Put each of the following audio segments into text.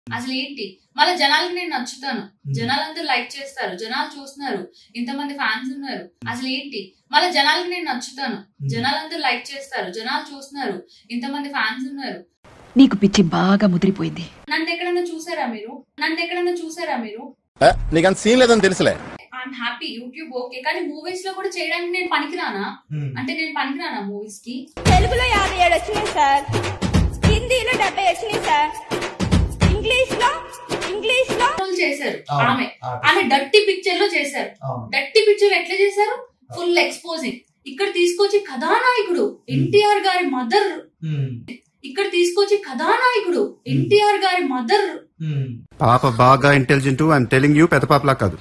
అసలు ఏంటి మళ్ళీ జనాలకి నేను నచ్చుతాను జనాలందరూ లైక్ చేస్తారు జనాలు చూస్తున్నారు ఇంతమంది ఫ్యాన్స్ ఉన్నారు అసలు ఏంటి మళ్ళీ జనాలకి నేను నచ్చుతాను జనాలందరూ లైక్ చేస్తారు జనాలు చూస్తున్నారు ఇంతమంది ఫ్యాన్స్ ఉన్నారు నీకు పిచ్చి బాగా ముదిరిపోయింది నన్ను ఎక్కడన్నా చూసారా మీరు నన్ను ఎక్కడన్నా చూసారా మీరు నీకు అంత సీన్ లేదని తెలుసులే ఐఎమ్ హ్యాపీ యూట్యూబ్ ఓకే కానీ మూవీస్ లో కూడా చేయడానికి నేను పనికిరానా అంటే నేను పనికిరానా మూవీస్ కి తెలుగులో యాభై ఏడు వచ్చినాయి సార్ హిందీలో డెబ్బై వచ్చినాయి సార్ ఇంగ్లీష్ లో ఇంగ్లీష్ లో రోల్ చేశారు అవును, ఆమె అవును. ఆమె డట్టి పిక్చర్ లో చేశారు అవును. డట్టి పిక్చర్ ఎట్లా చేశారు ఫుల్ ఎక్స్పోజింగ్ ఇక్కడ తీసుకొచ్చి కథానాయకుడు ఎన్టీఆర్ గారి మదర్ ఉమ్, ఇక్కడ తీసుకొచ్చి కథానాయకుడు ఎన్టీఆర్ గారి మదర్ ఉమ్. పాప బాగా ఇంటెలిజెంట్ ఐఎమ్ టెలింగ్ యూ పెద్ద పాపలా కాదు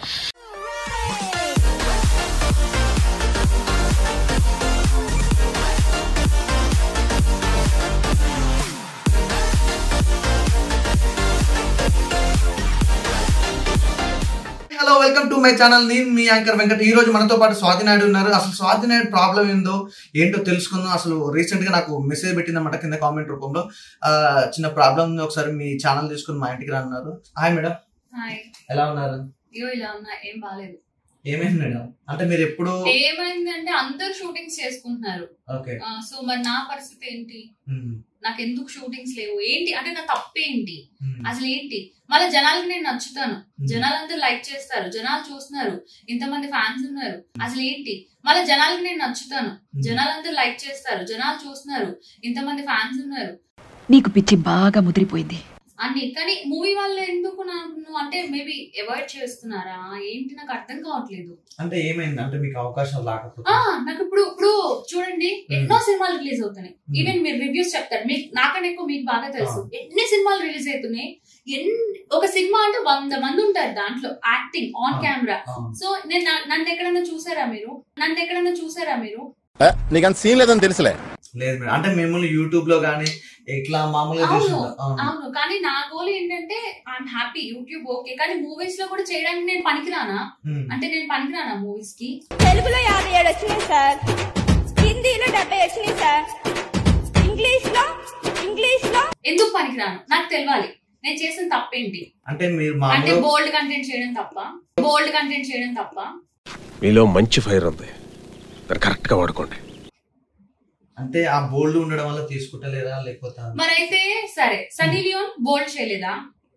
hello welcome to my channel నేను మీ యాంకర్ వెంకట్ ఈ రోజు మనతో పాటు స్వాతి నాయుడు ఉన్నారు అసలు స్వాతి నాయుడు ప్రాబ్లం ఏందో ఏంటో తెలుసుకుందాం అసలు రీసెంట్ గా నాకు మెసేజ్ పెట్టిందన్నమాట కింద కామెంట్ రూపంలో ఆ, చిన్న ప్రాబ్లం ఉంది ఒకసారి మీ ఛానల్ తీసుకుని మా ఇంటికి రన్నారు హాయ్ మేడం హాయ్ ఎలా ఉన్నారు అయ్యో ఇలా ఉన్నా ఏం బాగాలేదు ఏమైంది మేడం అంటే మీరు ఎప్పుడు ఏమైందంటే అందరు షూటింగ్స్ చేసుకుంటున్నారు ఓకే సో మరి నా పరిస్థితి ఏంటి నాకు ఎందుకు షూటింగ్స్ లేవు ఏంటి అంటే నా తప్పేంటి అసలు ఏంటి మళ్ళీ జనాలకి నేను నచ్చుతాను జనాలందరూ లైక్ చేస్తారు జనాలు చూస్తున్నారు ఇంతమంది ఫ్యాన్స్ ఉన్నారు అసలు ఏంటి మళ్ళీ జనాలకి నేను నచ్చుతాను జనాలందరూ లైక్ చేస్తారు జనాలు చూస్తున్నారు ఇంతమంది ఫ్యాన్స్ ఉన్నారు నీకు పిచ్చి బాగా ముదిరిపోయింది అన్ని కానీ మూవీ వాళ్ళు ఎందుకు నన్ను అంటే మేబీ అవాయిడ్ చేస్తున్నారా ఏంటి నాకు అర్థం కావట్లేదు అంటే ఏమైంది అంటే మీకు అవకాశం ఆ రాకపోతే నాకు ఇప్పుడు ఇప్పుడు చూడండి ఎన్నో సినిమాలు రిలీజ్ అవుతున్నాయి ఈవెన్ మీరు రివ్యూస్ చెప్తారు మీకు నాకన్నా ఎక్కువ మీకు బాగా తెలుసు ఎన్ని సినిమాలు రిలీజ్ అవుతున్నాయి ఎన్ని ఒక సినిమా అంటే వంద మంది ఉంటారు దాంట్లో యాక్టింగ్ ఆన్ ఆ. కెమెరా ఆ, సో నేను నా- నన్ను ఎక్కడన్నా చూసారా మీరు నన్ను ఎక్కడన్నా చూసారా మీరు నీకు అంత సీన్ లేదని తెలుసులే లేదు మేడం అంటే మిమ్మల్ని యూట్యూబ్ లో కానీ ఇట్లా మామూలుగా అవును చూసిందా? అవును. అవును కానీ నా గోల్ ఏంటంటే ఐఎమ్ హ్యాపీ యూట్యూబ్ ఓకే కానీ మూవీస్ లో కూడా చేయడానికి నేను పనికిరానా ఉమ్. అంటే నేను పనికిరానా మూవీస్ కి తెలుగులో యాభై ఏడు వచ్చినాయి సార్ హిందీలో డెబ్బై వచ్చినాయి సార్ ఇంగ్లీష్ లో ఇంగ్లీష్ లో ఎందుకు పనికిరాను నాకు తెలియాలి నేను చేసిన తప్పేంటి అంటే మీరు అంటే మామూలు బోల్డ్ కంటెంట్ చేయడం తప్ప బోల్డ్ కంటెంట్ చేయడం తప్ప మీలో మంచి ఫైర్ ఉంది దాన్ని కరెక్ట్ గా వాడుకోండి అంటే ఆ బోల్డ్ ఉండడం వల్ల తీసుకుంటలేరా లేకపోతే మరైతే సరే సన్నీ లియోన్ బోల్డ్ చేయలేదా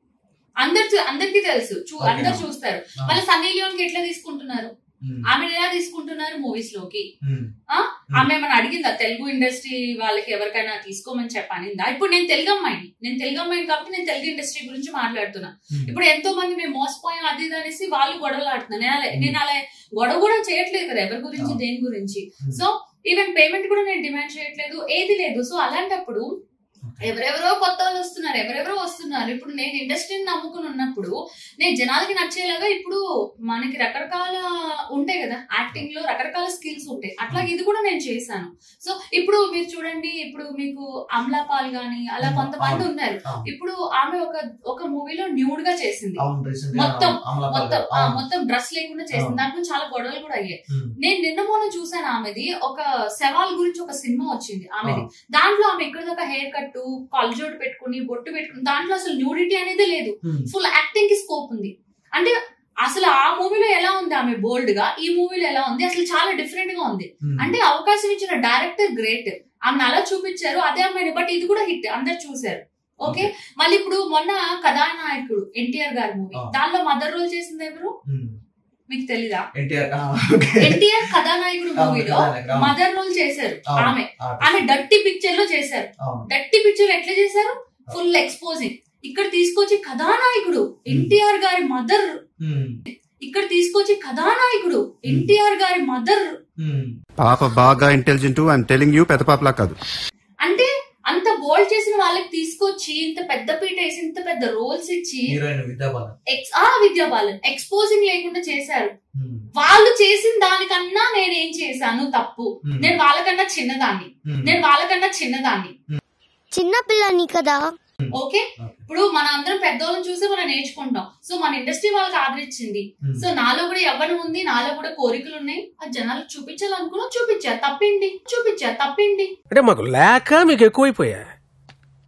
అందరు చూ- అందరికీ తెలుసు చూ- Okay. అందరు చూస్తారు ఆ. మళ్ళీ సన్నీ లియోన్ కి ఎట్లా తీసుకుంటున్నారు ఉమ్, ఆమె ఎలా తీసుకుంటున్నారు మూవీస్ లోకి ఉమ్, ఆ? ఆమె ఏమైనా అడిగిందా తెలుగు ఇండస్ట్రీ వాళ్ళకి ఎవరికైనా తీసుకోమని చెప్పానిందా ఇప్పుడు నేను తెలుగు అమ్మాయిని నేను తెలుగు అమ్మాయిని కాబట్టి నేను తెలుగు ఇండస్ట్రీ గురించి మాట్లాడుతున్నా ఉమ్. ఇప్పుడు ఎంతో మంది మేము మోసపోయాం అది ఇది అనేసి వాళ్ళు గొడవలు ఆడుతున్నారు నేను అలా- నేను అలా గొడవ కూడా చేయట్లేదు కదా ఎవరి గురించి అవును. దేని గురించి ఉమ్. సో ఈవెన్ పేమెంట్ కూడా నేను డిమాండ్ చేయట్లేదు ఏది లేదు సో అలాంటప్పుడు ఎవరెవరో కొత్త వాళ్ళు వస్తున్నారు ఎవరెవరో వస్తున్నారు ఇప్పుడు నేను ఇండస్ట్రీని నమ్ముకుని ఉన్నప్పుడు నేను జనాలకి నచ్చేలాగా ఇప్పుడు మనకి రకరకాల ఉంటాయి కదా యాక్టింగ్ లో రకరకాల స్కిల్స్ ఉంటాయి అట్లాగే ఇది కూడా నేను చేశాను సో ఇప్పుడు మీరు చూడండి ఇప్పుడు మీకు అమలాపాల్ గాని అలా అవును, కొంతమంది అవును. ఉన్నారు అవును. ఇప్పుడు ఆమె ఒక ఒక మూవీలో న్యూడ్ గా చేసింది అవును recent గా మొత్తం, అమలాపాల్ మొత్తం గారు. ఆ, అవును. మొత్తం డ్రెస్ లేకుండా చేసింది అవును. దాంట్లో చాలా గొడవలు కూడా అయ్యాయి ఉమ్, నేను నిన్న మొన్న చూసాను ఆమెది ఒక శవాల్ గురించి ఒక సినిమా వచ్చింది ఆమెది అవును. దాంట్లో ఆమె ఇక్కడ దాకా హెయిర్ కట్ కల్జోడ్ పెట్టుకుని బొట్టు పెట్టుకుని దాంట్లో అసలు న్యూడిటీ అనేది లేదు ఉమ్, ఫుల్ యాక్టింగ్ కి స్కోప్ ఉంది అంటే అసలు ఆ మూవీలో ఎలా ఉంది ఆమె బోల్డ్ గా ఈ మూవీలో ఎలా ఉంది అసలు చాలా డిఫరెంట్ గా ఉంది ఉమ్. అంటే అవకాశం ఇచ్చిన డైరెక్టర్ గ్రేట్ ఆమెను అలా చూపించారు అదే అమ్మాయిని బట్ ఇది కూడా హిట్ అందరు చూసారు ఓకే మళ్ళీ ఇప్పుడు మొన్న కథానాయకుడు ఎన్టీఆర్ గారి మూవీ ఆ. దానిలో మదర్ రోల్ చేసింది ఎవరు ఉమ్. మీకు తెలీదా ఎన్టీఆర్ ఆ, ఓకే. ఎన్టీఆర్ కథానాయకుడు అవును, మూవీలో కథానాయకుడు, అవును. మదర్ రోల్ చేశారు అవును. ఆమె ఆ, ఆమె డట్టి పిక్చర్ లో చేశారు అవును. డట్టి పిక్చర్ ఎట్లా చేశారు ఫుల్ ఎక్స్పోజింగ్ ఇక్కడ తీసుకొచ్చి కథానాయకుడు ఎన్టీఆర్ గారి మదర్ ఉమ్, ఇక్కడ తీసుకొచ్చి కథానాయకుడు ఎన్టీఆర్ గారి మదర్ ఉమ్. పాప బాగా ఇంటెలిజెంట్ ఐఎమ్ టెలింగ్ యూ పెద్ద పాపలా కాదు అంటే అంత బోల్డ్ చేసిన వాళ్ళకి తీసుకొచ్చి ఇంత పెద్ద పీట వేసి ఇంత పెద్ద రోల్స్ ఇచ్చి హీరోయిన్ విద్యాబాలన్ ఎక్స్ ఆ విద్యా బాలన్ ఎక్స్పోజింగ్ లేకుండా చేశారు ఉమ్, వాళ్ళు చేసిన దానికన్నా నేనేం చేశాను తప్పు ఉమ్, నేను వాళ్ళకన్నా చిన్నదాన్ని ఉమ్. నేను వాళ్ళకన్నా చిన్నదాన్ని చిన్నపిల్లని కదా ఓకే ఓకే. ఇప్పుడు మన అందరం పెద్దవాళ్ళని చూసి మనం నేర్చుకుంటాం సో మన ఇండస్ట్రీ వాళ్ళకి ఆదరించింది ఉమ్. సో నాలో కూడా యవ్వనం ఉంది నాలో కూడా కోరికలు ఉన్నాయి ఆ జనాలకు చూపించాలనుకున్నా చూపించా తప్పింది చూపించా తప్పింది అంటే మాకు లేక మీకు ఎక్కువైపోయా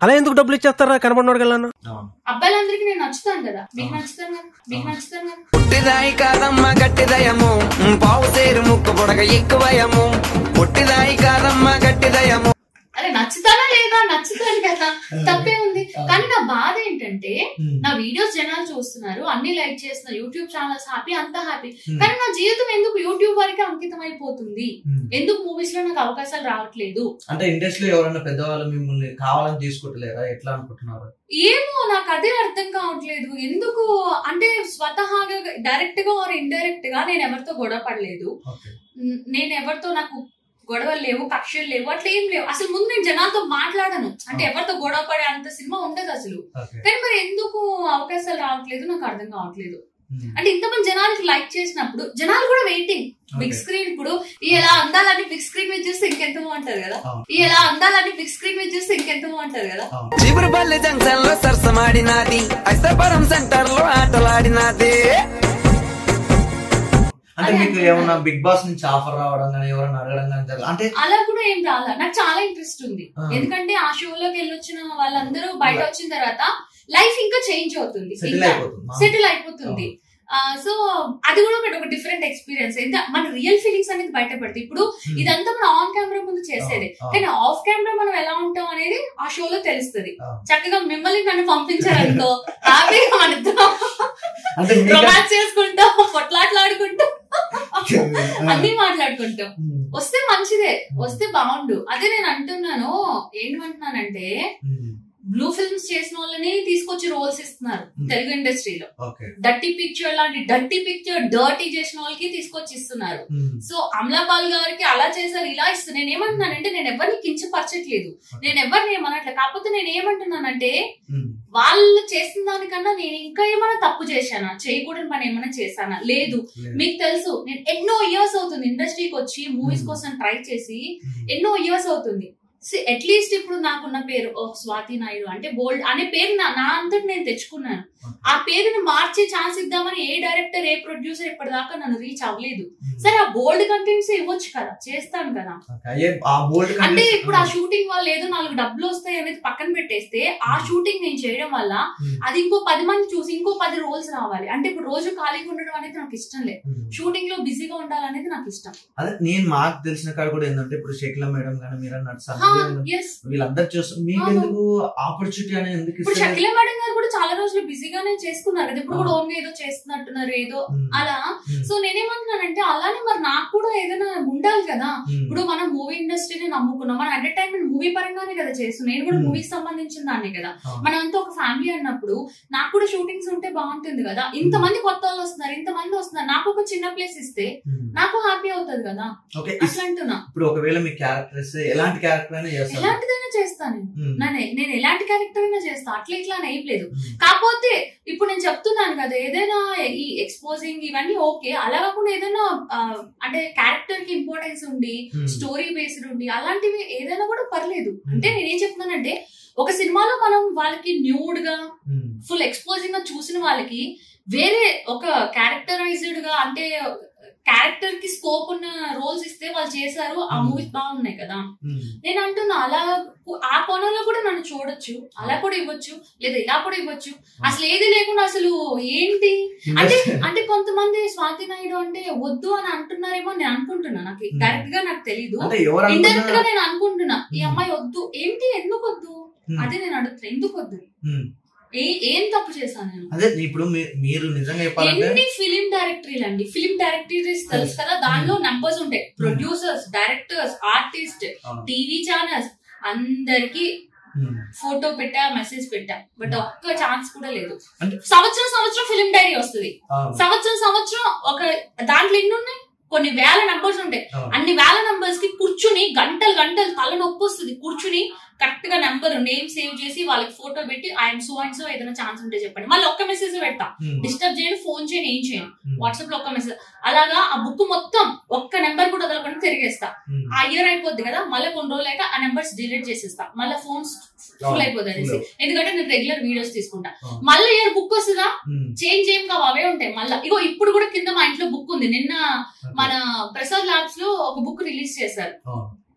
అలా ఎందుకు డబ్బులు ఇచ్చేస్తారా కనబడినోడు వెళ్ళాను అవును అబ్బాయిలందరికీ నేను నచ్చుతాను కదా మీకు నచ్చుతాను కదా మీకు నచ్చుతాను కదా పుట్టిదాయి కాదమ్మ గట్టిదయము పావు సేరు ముక్కు పొడగ ఎక్కువయము పుట్టిదాయి కాదమ్మ గట్టిదయము అరే నచ్చుతానా లేదా నచ్చుతాను కదా తప్పే ఉంది కానీ నా బాధ ఏంటంటే Hmm. నా వీడియోస్ జనాలు చూస్తున్నారు అన్ని లైక్ చేస్తున్నారు యూట్యూబ్ ఛానల్స్ హ్యాపీ అంతా హ్యాపీ Hmm. కానీ నా జీవితం ఎందుకు యూట్యూబ్ వరకే అంకితం అయిపోతుంది Hmm. ఎందుకు మూవీస్ లో నాకు అవకాశాలు రావట్లేదు అంటే ఇండస్ట్రీలో ఎవరైనా పెద్దవాళ్ళు మిమ్మల్ని కావాలని తీసుకుంటలేరా ఎట్లా అనుకుంటున్నారు ఏమో నాకు అదే అర్థం కావట్లేదు ఎందుకు అంటే స్వతహాగా డైరెక్ట్ గా ఆర్ ఇండైరెక్ట్ గా నేను ఎవరితో గొడవ పడలేదు ఓకే న- నేను ఎవరితో నాకు గొడవలు లేవు కక్షలు లేవు అట్లా ఏం లేవు అసలు ముందు నేను జనాలతో మాట్లాడను అంటే ఎవరితో గొడవ పడే అంత సినిమా ఉండదు అసలు ఓకే కానీ మరి ఎందుకు అవకాశాలు రావట్లేదు నాకు అర్థం కావట్లేదు అంటే ఇంతమంది జనాలకి లైక్ చేసినప్పుడు జనాలు కూడా వెయిటింగ్ బిగ్ Okay. స్క్రీన్ ఇప్పుడు ఈ ఎలా అందాలని బిగ్ స్క్రీన్ మీద చూస్తే ఇంకెంత బాగుంటది కదా అవును. ఈ ఎలా అందాలని బిగ్ స్క్రీన్ మీద చూస్తే ఇంకెంత బాగుంటది కదా చిబురుపల్లి జంక్షన్ లో సరసమాడినాది ఐసపురం సెంటర్ లో ఆటలాడినాది అంటే అదే మీకు అంటున్నా. ఏమన్నా బిగ్ బాస్ నుంచి ఆఫర్ రావడం కానీ ఎవరైనా అడగడం కానీ జరగ అంటే అలా కూడా ఏం రాలా నాకు చాలా ఇంట్రెస్ట్ ఉంది ఆ. ఎందుకంటే ఆ షోలోకి వెళ్ళొచ్చిన వాళ్ళందరూ బయట వచ్చిన తర్వాత లైఫ్ ఇంకా చేంజ్ అవుతుంది సెటిల్ అయిపోతుంది సెటిల్ అయిపోతుంది సో అది కూడా ఒకటి ఒక డిఫరెంట్ ఎక్స్పీరియన్స్ ఎంత మన రియల్ ఫీలింగ్స్ అనేది బయటపడుతుంది ఇప్పుడు Hmm. ఇదంతా మనం ఆన్ కెమెరా ముందు చేసేది ఆ, ఆ. కానీ ఆఫ్ కెమెరా మనం ఎలా ఉంటాం అనేది ఆ షోలో తెలుస్తుంది ఆ. చక్కగా మిమ్మల్ని నన్ను పంపించారనుకో హ్యాపీగా మన ఇద్దరం అంటే మీకు- రొమాన్స్ చేసుకుంటాం పొట్లాట్లాడుకుంటాం అన్ని మాట్లాడుకుంటాం ఉమ్, వస్తే మంచిదే వస్తే బాగుండు అదే నేను అంటున్నాను ఏంటంటున్నానంటే ఉమ్, బ్లూ ఫిల్మ్స్ చేసిన వాళ్ళని తీసుకొచ్చి రోల్స్ ఇస్తున్నారు Hmm. తెలుగు ఇండస్ట్రీలో ఓకే డర్టీ పిక్చర్ లాంటి డర్టీ పిక్చర్ డర్టీ చేసిన వాళ్ళకి తీసుకొచ్చి ఇస్తున్నారు ఉమ్, సో అమలాపాల్ గారికి అలా చేశారు ఇలా ఇస్తారు నేను ఏమంటున్నానంటే నేను ఎవరిని కించపరచట్లేదు నేను ఎవరిని ఏమనట్లేదు కాకపోతే నేను ఏమంటున్నానంటే ఉమ్, వాళ్ళు చేసిన దానికన్నా నేను ఇంకా ఏమైనా తప్పు చేశానా చేయకూడని పని ఏమైనా చేశానా లేదు లేదు. మీకు తెలుసు నేను ఎన్నో ఇయర్స్ అవుతుంది ఇండస్ట్రీకి వచ్చి మూవీస్ Hmm. కోసం ట్రై చేసి ఉమ్, ఎన్నో ఇయర్స్ అవుతుంది అట్లీస్ట్ ఇప్పుడు నాకున్న పేరు ఓ స్వాతి నాయుడు అంటే బోల్డ్ అనే పేరు నా నా అంతటి నేను తెచ్చుకున్నాను ఆ పేరుని మార్చే ఛాన్స్ ఇద్దామని ఏ డైరెక్టర్ ఏ ప్రొడ్యూసర్ ఇప్పటిదాకా నన్ను రీచ్ అవ్వలేదు ఉమ్. సరే ఆ బోల్డ్ కంటెంట్స్ ఇవ్వచ్చు కదా చేస్తాను కదా ఓకే. అయ్యే ఆ బోల్డ్ అంటే ఇప్పుడు ఆ షూటింగ్ వల్ల ఏదో నాలుగు డబ్బులు వస్తాయి అనేది పక్కన పెట్టేస్తే ఆ షూటింగ్ నేను చేయడం వల్ల అది ఇంకో పది మంది చూసి ఇంకో పది రోల్స్ రావాలి అంటే ఇప్పుడు రోజు ఖాళీగా ఉండడం అనేది నాకు ఇష్టం లేదు షూటింగ్ లో బిజీగా ఉండాలనేది నాకు ఇష్టం అదే నేను మాకు తెలిసిన కాడ కూడా ఏంటంటే ఇప్పుడు షకిల మేడం కానీ మీరు అన్నట్టు హా, సంజయ్ yes. వీళ్ళందరూ చూస్తారు మీకు అవును. ఎందుకు ఆపర్చునిటీ అనేది ఎందుకు ఇప్పుడు ఇస్తారు షకిల మేడం గారు కూడా చాలా రోజులు బిజీగానే చేసుకున్నారు కదా ఇప్పుడు కూడా ఓన్ గా ఏదో చేస్తున్నట్టున్నారు ఏదో ఉమ్, అలా ఉమ్, సో నేనేమంటున్నానంటే అలానే మరి నాకు కూడా ఏదైనా ఉండాలి కదా ఉమ్, ఇప్పుడు మనం మూవీ ఇండస్ట్రీని నమ్ముకున్నాం మన ఎంటర్టైన్మెంట్ మూవీ పరంగానే కదా చేస్తున్నాం నేను కూడా Hmm. మూవీకి సంబంధించిన దాన్ని కదా అవును. మనం అంతా ఒక ఫ్యామిలీ అన్నప్పుడు నాకు కూడా షూటింగ్స్ ఉంటే బాగుంటుంది కదా ఇంతమంది కొత్త వాళ్ళు వస్తున్నారు ఇంతమంది వస్తున్నారు నాకు ఒక చిన్న ప్లేస్ ఇస్తే ఉమ్. నాకు హ్యాపీ అవుతుంది కదా ఓకే అట్లా అంటున్నా ఇప్పుడు ఒకవేళ మీ క్యారెక్టర్స్ ఎలాంటి క్యారెక్టర్ అయినా చేస్తారు ఎలాంటిదైనా చేస్తాను నేను ఉమ్, నేను నేను ఎలాంటి క్యారెక్టర్ అయినా చేస్తా అట్లా ఇట్లా అని ఏం లేదు ఉమ్, కాకపోతే ఇప్పుడు నేను చెప్తున్నాను కదా ఏదైనా ఈ ఎక్స్పోజింగ్ ఇవన్నీ ఓకే అలా కాకుండా ఏదైనా ఆ, అంటే క్యారెక్టర్ కి ఇంపార్టెన్స్ ఉండి ఉమ్, స్టోరీ బేస్డ్ ఉండి అలాంటివి ఏదైనా కూడా పర్లేదు అంటే నేనేం చెప్తున్నానంటే ఒక సినిమాలో మనం వాళ్ళకి న్యూడ్ గా ఉమ్, ఫుల్ ఎక్స్పోజింగ్ గా చూసిన వాళ్ళకి వేరే ఒక క్యారెక్టరైజ్డ్ గా అంటే క్యారెక్టర్ కి స్కోప్ ఉన్న రోల్స్ ఇస్తే వాళ్ళు చేశారు ఆ Hmm. మూవీస్ బాగున్నాయి కదా ఉమ్, నేను అంటున్నా అలా ఆ కోణంలో కూడా నన్ను చూడొచ్చు అలా కూడా ఇవ్వచ్చు లేదా ఇలా కూడా ఇవ్వచ్చు అసలు ఏది లేకుండా అసలు ఏంటి అంటే అంటే కొంతమంది స్వాతి నాయుడు అంటే వద్దు అని అంటున్నారేమో నేను అనుకుంటున్నా నాకు Hmm. డైరెక్ట్ గా నాకు తెలీదు అంటే ఎవరు ఇండైరెక్ట్ గా అనుకున్నా నేను అనుకుంటున్నా ఈ Hmm. అమ్మాయి వద్దు ఏంటి ఎందుకు వద్దు ఉమ్, అదే నేను అడుగుతున్నా ఎందుకు వద్దు ఉమ్. ఏ ఏం తప్పు చేశాను నేను అదే ఇప్పుడు మీ- మీరు నిజంగా చెప్పాలంటే ఎన్ని ఫిలిం డైరెక్టరీలు అండి ఫిలిం డైరెక్టరీస్ తెలుసు కదా దానిలో నంబర్స్ ఉంటాయి ప్రొడ్యూసర్స్ డైరెక్టర్స్ ఆర్టిస్ట్ అవును. టీవీ ఛానల్స్ అందరికి ఉమ్, ఫోటో పెట్టా మెసేజ్ పెట్టా బట్ ఒక్క ఛాన్స్ కూడా లేదు అంటే- సంవత్సరం సంవత్సరం ఫిలిం డైరీ వస్తుంది అవును, సంవత్సరం సంవత్సరం ఒక దాంట్లో ఎన్ని ఉన్నాయి కొన్ని వేల నంబర్స్ ఉంటాయి అవును. అన్ని వేల నంబర్స్ కి కూర్చుని గంటలు గంటలు తల నొప్పి వస్తుంది కూర్చుని కరెక్ట్ గా నెంబర్ నేమ్ సేవ్ చేసి వాళ్ళకి ఫోటో పెట్టి ఆయన సో అండ్ సో ఏదైనా ఛాన్స్ ఉంటే చెప్పండి మళ్ళీ ఒక్క మెసేజ్ పెడతా ఉమ్, డిస్టర్బ్ చేయను ఫోన్ చేయను ఏం చేయను ఉమ్, వాట్సాప్ లో ఒక్క మెసేజ్ అలాగా ఆ బుక్ మొత్తం ఒక్క నెంబర్ కూడా వదలకుండా తిరిగేస్తా ఉమ్, ఆ ఇయర్ అయిపోద్ది కదా మళ్ళీ కొన్ని రోజులు అయ్యాక ఆ నెంబర్స్ డిలీట్ చేసేస్తా మళ్ళీ ఫోన్స్ ఫుల్ అవును, అయిపోతుంది అనేసి full. ఎందుకంటే నేను రెగ్యులర్ వీడియోస్ తీసుకుంటా అవును. మళ్ళీ ఇయర్ బుక్ వస్తుందా ఉమ్, చేంజ్ ఏం కావు అవే ఉంటాయి మళ్ళీ ఇగో ఇప్పుడు కూడా కింద మా ఇంట్లో బుక్ ఉంది నిన్న ఓకే. మన ప్రసాద్ ల్యాబ్స్ లో ఒక బుక్ రిలీజ్ చేశారు అవును.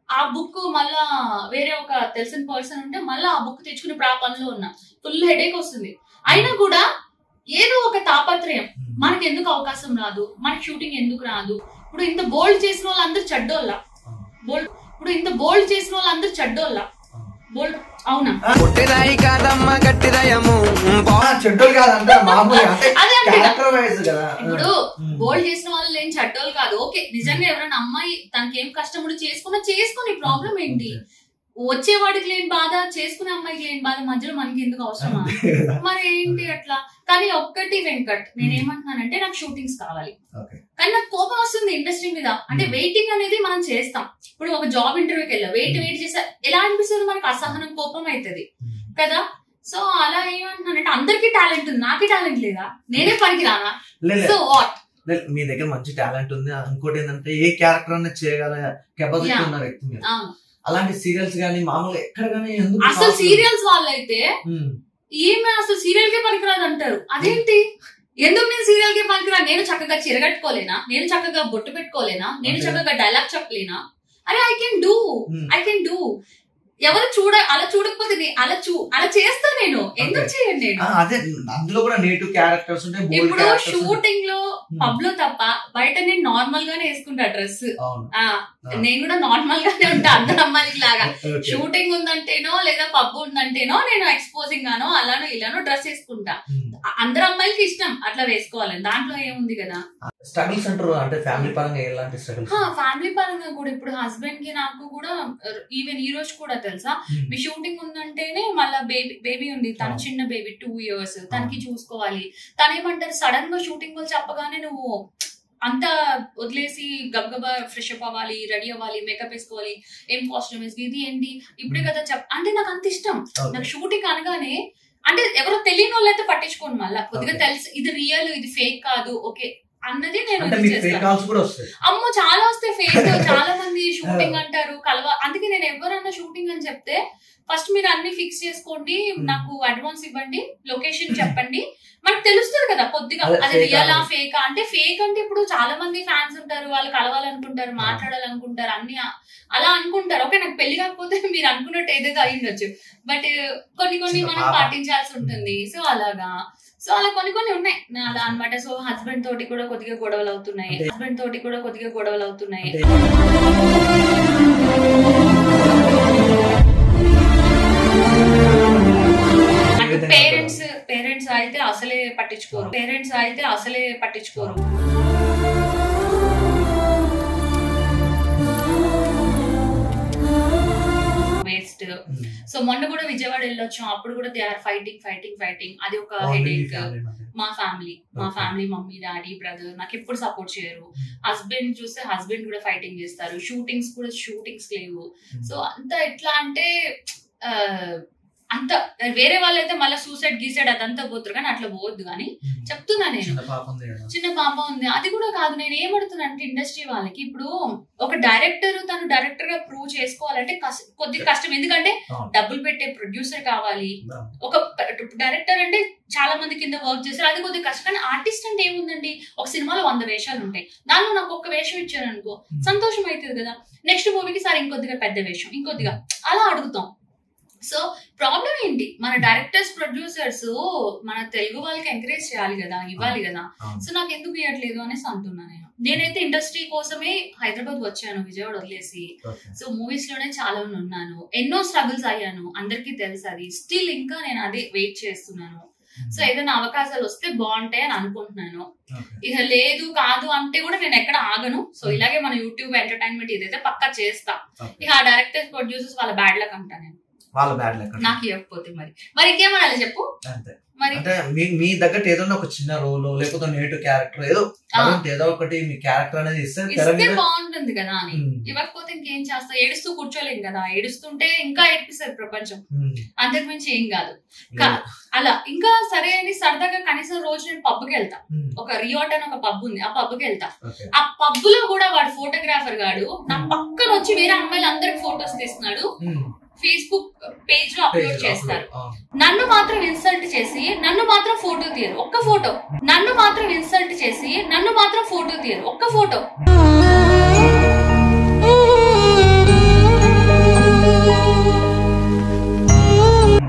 ఆ బుక్ మళ్ళా వేరే ఒక తెలిసిన పర్సన్ ఉంటే మళ్ళీ ఆ బుక్ తెచ్చుకుని ఇప్పుడు ఆ పనిలో ఉన్నా ఫుల్ హెడేక్ వస్తుంది అయినా కూడా ఏదో ఒక తాపత్రయం మనకి ఎందుకు అవకాశం రాదు మనకి షూటింగ్ ఎందుకు రాదు ఇప్పుడు ఇంత బోల్డ్ చేసిన వాళ్ళందరూ చెడ్డోళ్ళ బోల్డ్ ఇప్పుడు ఇంత బోల్డ్ చేసిన వాళ్ళందరూ చెడ్డోళ్ళ బోల్డ్ అవునా పుట్టిదాయి కాదమ్మ గట్టిదయము ఆ, చెడ్డోళ్ళు కాదంటే మామూలుగా అంటే అదే అంటే క్యారెక్టర్ వైజ్ కదా ఇప్పుడు ఉమ్. బోల్డ్ చేసిన వాళ్ళు ఏం చెడ్డోళ్ళు కాదు ఓకే నిజంగా ఎవరైనా అమ్మాయి తనకి ఏం కష్టం ఉండి చేసుకున్నా చేసుకుని ప్రాబ్లం ఏంటి వచ్చేవాడికి లేని బాధ చేసుకునే అమ్మాయికి లేని బాధ మధ్యలో మనకి ఎందుకు అవసరమా మరి ఏంటి అట్లా కానీ ఒక్కటి వెంకట్ నేనేమంటున్నానంటే నాకు షూటింగ్స్ కావాలి ఓకే కానీ నాకు కోపం వస్తుంది ఇండస్ట్రీ మీద అంటే వెయిటింగ్ అనేది మనం చేస్తాం ఇప్పుడు ఒక జాబ్ ఇంటర్వ్యూకి వెళ్ళా వెయిట్ వెయిట్ చేసా ఎలా అనిపిస్తుంది మనకు అసహనం కోపం అవుతుంది కదా సో అలా ఏమంటున్నానంటే అందరికీ టాలెంట్ ఉంది నాకే టాలెంట్ లేదా నేనే పనికి రానా లేదు సో వాట్ లేదు, మీ దగ్గర మంచి టాలెంట్ ఉంది ఇంకోటి ఏంటంటే ఏ క్యారెక్టర్ అన్న చేయగల కెపాసిటీ Yeah. ఉన్న వ్యక్తి మీరు అలాంటి సీరియల్స్ గానీ మామూలుగా ఎక్కడ గానీ ఎందుకు అసలు కావాలి? సీరియల్స్ వాళ్ళైతే ఉమ్. ఈమె అసలు సీరియల్ కే పనికిరాదు అంటారు అదేంటి ఎందుకు నేను సీరియల్ కే పనికిరా నేను చక్కగా చిరగట్టుకోలేనా నేను చక్కగా బొట్టు పెట్టుకోలేనా నేను అదే. చక్కగా డైలాగ్ చెప్పలేనా అరే I can do um. I can do ఎవరు చూడ అలా చూడకపోతే నే- అలా చూ అలా చేస్తా నేను ఎందుకు Okay. చేయను నేను ఆ, అదే అందులో కూడా నేటివ్ క్యారెక్టర్స్ ఉంటాయి బోల్డ్ ఇప్పుడు క్యారెక్టర్స్ షూటింగ్ లో పబ్ లో తప్ప బయట నేను నార్మల్ గానే వేసుకుంటా డ్రెస్ అవును ఆ ఆ. నేను కూడా నార్మల్ గానే ఉంటా అందరు అమ్మాయిలకి లాగా Okay. షూటింగ్ ఉందంటేనో లేదా పబ్ ఉందంటేనో నేను ఎక్స్పోజింగ్ గానో అలానో ఇలానో డ్రెస్ వేసుకుంటా ఉమ్. అ- అందరు అమ్మాయిలకి ఇష్టం అట్లా వేసుకోవాలని దాంట్లో ఏముంది కదా స్ట్రగుల్స్ అంటారు అంటే ఫ్యామిలీ పరంగా ఎలాంటి స్ట్రగుల్స్ ఫ్యామిలీ పరంగా కూడా ఇప్పుడు హస్బెండ్ కి నాకు కూడా ఈవెన్ ఈ రోజు కూడా తెలుసా మీ షూటింగ్ ఉందంటేనే మళ్ళీ బేబీ బేబీ ఉంది తన అవును. చిన్న బేబీ టూ ఇయర్స్ తనకి చూసుకోవాలి తనేమంటారు సడన్ గా షూటింగ్ వాళ్ళు చెప్పగానే నువ్వు అంతా వదిలేసి గబగబా ఫ్రెష్ అప్ అవ్వాలి రెడీ అవ్వాలి మేకప్ వేసుకోవాలి ఏం కాస్ట్యూమ్ వేసి ఇది ఏంటి ఇప్పుడే కదా చెప్ అంటే నాకు అంత ఇష్టం నాకు షూటింగ్ అనగానే అంటే ఎవరో తెలియని వాళ్ళు అయితే పట్టించుకోను మళ్ళీ కొద్దిగా Okay. తెలుసు ఇది రియల్ ఇది ఫేక్ కాదు ఓకే అన్నది నేను అంటే ఇది మీకు చేస్తా. ఫేక్ కాల్స్ కూడా వస్తాయి అమ్మో చాలా వస్తాయి ఫేక్ చాలా మంది షూటింగ్ అంటారు కలవ అందుకే నేను ఎవరన్నా షూటింగ్ అని చెప్తే ఫస్ట్ మీరు అన్ని ఫిక్స్ చేసుకోండి నాకు అడ్వాన్స్ ఇవ్వండి లొకేషన్ చెప్పండి మనకు తెలుస్తుంది కదా కొద్దిగా అదే, అది fake రియల్ ఆ? ఫేక్ అంటే ఫేక్ అంటే ఇప్పుడు చాలా మంది ఫ్యాన్స్ ఉంటారు వాళ్ళు కలవాలనుకుంటారు మాట్లాడాలనుకుంటారు అన్ని ఆ- అలా అనుకుంటారు ఓకే నాకు పెళ్లి కాకపోతే మీరు అనుకున్నట్టు ఏదేదో అయి ఉండొచ్చు బట్ కొన్ని కొన్ని చిన్న మనం పాప. పాటించాల్సి ఉంటుంది సో అలాగా సో అలా కొన్ని కొన్ని ఉన్నాయి నా అలా అనమాట సో హస్బెండ్ తోటి కూడా కొద్దిగా గొడవలు అవుతున్నాయి అంటే- హస్బెండ్ తోటి కూడా కొద్దిగా గొడవలు అవుతున్నాయి అంటే అంటే విధంగా పేరెంట్స్ పేరెంట్స్ అయితే అసలే పట్టించుకోరు పేరెంట్స్ అయితే అసలే పట్టించుకోరు వేస్ట్ ఉమ్. సో మొన్న కూడా విజయవాడ వెళ్ళొచ్చాం అప్పుడు కూడా they are fighting fighting fighting అది ఒక Only హెడేక్ family member. మా ఫ్యామిలీ మా Okay. Family mummy daddy brother నాకు ఎప్పుడు సపోర్ట్ చేయరు హస్బెండ్ చూస్తే హస్బెండ్ కూడా ఫైటింగ్ చేస్తారు షూటింగ్స్ కూడా షూటింగ్స్ లేవు సో అంత ఎట్లా అంటే ఆ, అంత వేరే వాళ్ళైతే మళ్ళీ సూసైడ్ గీసైడ్ అదంతా పోతారు కానీ అట్లా పోవద్దు కానీ ఉమ్. చెప్తున్నా నేను చిన్న పాప ఉంది కదా. చిన్న పాప ఉంది అది కూడా కాదు నేను ఏమడుతున్నా అంటే ఇండస్ట్రీ వాళ్ళకి ఇప్పుడు ఒక డైరెక్టర్ తను డైరెక్టర్ గా ప్రూవ్ చేసుకోవాలంటే కష్ట- కొద్దిగా కష్టం ఎందుకంటే అవును. డబ్బులు పెట్టే ప్రొడ్యూసర్ కావాలి అవును. ఒక డైరెక్టర్ అంటే చాలా మంది కింద వర్క్ చేస్తారు అది కొద్దిగా కష్టం కానీ ఆర్టిస్ట్ అంటే ఏముందండి ఒక సినిమాలో వంద వేషాలు ఉంటాయి దానిలో నాకు ఒక్క వేషం ఇచ్చారు అనుకో సంతోషం అవుతుంది కదా నెక్స్ట్ మూవీకి సార్ ఇంకొద్దిగా పెద్ద వేషం ఇంకొద్దిగా అలా అడుగుతాం సో ప్రాబ్లం ఏంటి మన డైరెక్టర్స్ ప్రొడ్యూసర్స్ మన తెలుగు వాళ్ళకి ఎంకరేజ్ చేయాలి కదా ఇవ్వాలి కదా అవును. సో నాకు ఎందుకు ఇవ్వట్లేదు అనేసి అంటున్నా నేను నేనైతే ఇండస్ట్రీ కోసమే హైదరాబాద్ వచ్చాను విజయవాడ వదిలేసి Okay. సో మూవీస్ లోనే చాలా మంది ఉన్నాను ఎన్నో స్ట్రగుల్స్ అయ్యాను అందరికీ తెలుసు అది స్టిల్ ఇంకా నేను అదే వెయిట్ చేస్తున్నాను సో ఏదైనా అవకాశాలు వస్తే బాగుంటాయి అని అనుకుంటున్నాను Okay. ఇక లేదు కాదు అంటే కూడా నేను ఎక్కడ ఆగను సో ఇలాగే మన యూట్యూబ్ ఎంటర్టైన్మెంట్ ఇదైతే పక్కా చేస్తా Okay. ఇక ఆ డైరెక్టర్స్ ప్రొడ్యూసర్స్ వాళ్ళ బ్యాడ్ లక్ అంటా నేను వాళ్ళ బ్యాడ్ లెక్క నాకు ఇవ్వకపోతే మరి మరి ఇంకేమనాలి చెప్పు అంతే మరి అంటే మీ మీ తగ్గట్టు ఏదైనా ఒక చిన్న రోల్ లేకపోతే నేటివ్ క్యారెక్టర్ ఏదో ఆ. భగవంతుడు ఏదో ఒకటి మీ క్యారెక్టర్ అనేది ఇస్తే తెర ఇస్తే మీద బాగుంటుంది కదా అని ఉమ్. ఇవ్వకపోతే ఇంకేం చేస్తా ఏడుస్తూ కూర్చోలేం కదా ఏడుస్తుంటే ఇంకా ఏడిపిస్తుంది ప్రపంచం ఉమ్. అంతకుమించి ఏం కాదు కా- అలా ఇంకా సరే అని సరదాగా కనీసం రోజు నేను పబ్కి వెళ్తా ఉమ్. ఒక రియోట్ అని ఒక పబ్ ఉంది ఆ పబ్కి వెళ్తా Okay. ఆ పబ్ లో కూడా వాడు ఫోటోగ్రాఫర్ గాడు నా పక్కన వచ్చి వేరే అమ్మాయిలు అందరికి ఫోటోస్ తీస్తున్నాడు ఉమ్. ఫేస్బుక్ పేజ్ లో అప్లోడ్ Page, చేస్తారు upload. ఆ. నన్ను మాత్రం ఇన్సల్ట్ చేసి నన్ను మాత్రం ఫోటో తీయరు ఒక్క ఫోటో నన్ను మాత్రం ఇన్సల్ట్ చేసి నన్ను మాత్రం ఫోటో తీయరు ఒక్క photo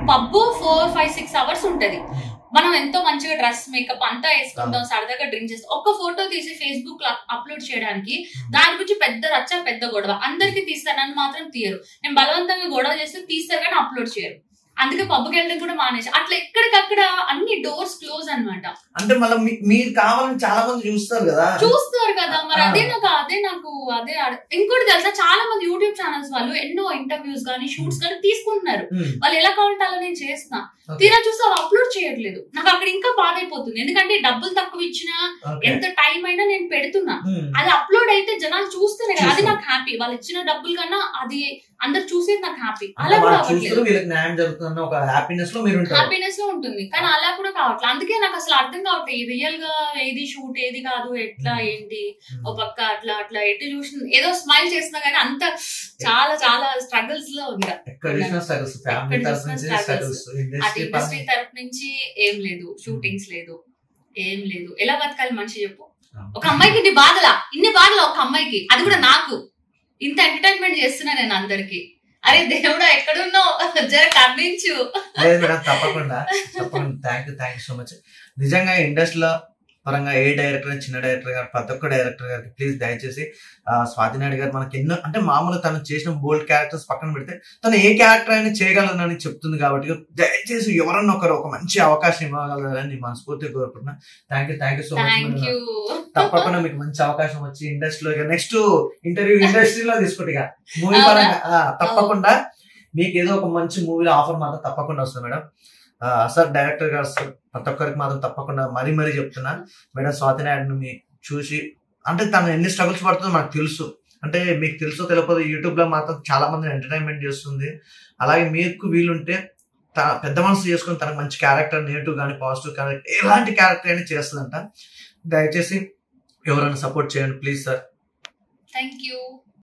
pub four five six hours ఉంటది మనం ఎంతో మంచిగా డ్రెస్ మేకప్ అంతా వేసుకుంటాం సరదాగా డ్రింక్ చేస్తాం ఒక్క ఫోటో తీసి ఫేస్బుక్ లో అప్లోడ్ చేయడానికి దాని గురించి పెద్ద రచ్చ పెద్ద గొడవ అందరికి తీస్తానని మాత్రం తీయరు నేను బలవంతంగా గొడవ చేస్తే తీస్తారు కానీ అప్లోడ్ చేయరు అందుకే పబ్కి వెళ్ళడం కూడా మానేసి అట్లా ఎక్కడికక్కడ అన్ని డోర్స్ క్లోజ్ అన్నమాట అంటే మళ్ళీ మీ- మీరు కావాలని చాలా మంది చూస్తారు కదా చూస్తారు కదా మరి ఆ. అదే నాకు అదే నాకు అదే అడ- ఇంకోటి తెలుసా చాలా మంది యూట్యూబ్ ఛానల్స్ వాళ్ళు ఎన్నో ఇంటర్వ్యూస్ కానీ షూట్స్ కానీ తీసుకుంటున్నారు ఉమ్, వాళ్ళు ఎలా కావాలంటే అలా నేను చేస్తున్నా Okay. తీరా చూస్తే అవి అప్లోడ్ చేయట్లేదు నాకు అక్కడ ఇంకా బాధ అయిపోతుంది ఎందుకంటే డబ్బులు తక్కువ ఇచ్చినా okay. ఎంత టైం అయినా నేను పెడుతున్నా ఉమ్, అది అప్లోడ్ అయితే జనాలు చూస్తేనే కదా, అది చూస్తారు. నాకు హ్యాపీ వాళ్ళు ఇచ్చిన డబ్బుల కన్నా అది అందరు చూసేది నాకు హ్యాపీ అంటే అలా కూడా వాళ్ళు చూస్తారు అవ్వట్లేదు వీళ్ళకి న్యాయం జరుగుతుందన్న ఒక హ్యాపీనెస్ లో మీరు ఉంటారు హ్యాపీనెస్ లో ఉంటుంది కానీ అలా కూడా కావట్లేదు అందుకే నాకు అసలు అర్థం కావట్లేదు రియల్ గా ఏది షూట్ ఏది కాదు ఎట్లా ఏంటి ఒక పక్క అట్లా అట్లా ఎటు చూసిన ఏదో స్మైల్ చేస్తున్నా కానీ అంత చాలా చాలా స్ట్రగుల్స్ లో ఉంది ఎక్కడ చూసినా స్ట్రగుల్స్ ఫ్యామిలీ ఎక్కడ తరఫు చూసినా నుంచి struggles. స్ట్రగుల్స్ అటు ఇండస్ట్రీ ఇండస్ట్రీ తరపు నుంచి ఏం లేదు షూటింగ్స్ లేదు ఏం లేదు ఎలా బతకాలి మనిషి చెప్పు ఒక అమ్మాయికి ఇన్ని బాధలా ఇన్ని బాధలా ఒక అమ్మాయికి అది కూడా నాకు ఇంత ఎంటర్టైన్మెంట్ చేస్తున్నా నేను అందరికి అరే దేవుడా ఎక్కడున్నావు జర కర్ణించు లేదు మేడం తప్పకుండా తప్పకుండా thank you thank you so much నిజంగా ఇండస్ట్రీలో పరంగా ఏ డైరెక్టర్ చిన్న డైరెక్టర్ గారు ప్రతి ఒక్క డైరెక్టర్ గారికి ప్లీజ్ దయచేసి ఆ, స్వాతి నాయుడు గారు మనకి ఎన్నో అంటే మామూలుగా తను చేసిన బోల్డ్ క్యారెక్టర్స్ పక్కన పెడితే తను ఏ క్యారెక్టర్ అయినా చేయగలనని చెప్తుంది కాబట్టి దయచేసి ఎవరన్నా ఒకరు ఒక మంచి అవకాశం ఇవ్వగలరని నేను మనస్ఫూర్తిగా కోరుకుంటున్నా thank you thank you so thank much you తప్పకుండా మీకు మంచి అవకాశం వచ్చి ఇండస్ట్రీలో ఇక నెక్స్ట్ ఇంటర్వ్యూ ఇండస్ట్రీలో తీసుకుంటే ఇక మూవీ అవునా? పరంగా ఆ, తప్పకుండా మీకు ఏదో ఒక మంచి మూవీలో ఆఫర్ మాత్రం తప్పకుండా వస్తుంది మేడం ఆ, సార్ డైరెక్టర్ గారు సార్ ప్రతి ఒక్కరికి మాత్రం తప్పకుండా మరీ మరీ చెప్తున్నా మేడం స్వాతి నాయుడుని మీ చూసి అంటే తను ఎన్ని స్ట్రగుల్స్ పడుతుందో మనకు తెలుసు అంటే మీకు తెలుసో తెలియదు యూట్యూబ్ లో మాత్రం చాలా మంది ఎంటర్టైన్మెంట్ చేస్తుంది అలాగే మీకు వీలుంటే త- పెద్ద మనసు చేసుకుని తనకు మంచి క్యారెక్టర్ నెగిటివ్ కానీ పాజిటివ్ క్యారెక్టర్ ఎలాంటి క్యారెక్టర్ అయినా చేస్తుందంట దయచేసి ఎవరైనా సపోర్ట్ చేయండి ప్లీజ్ సార్ థ్యాంక్ యూ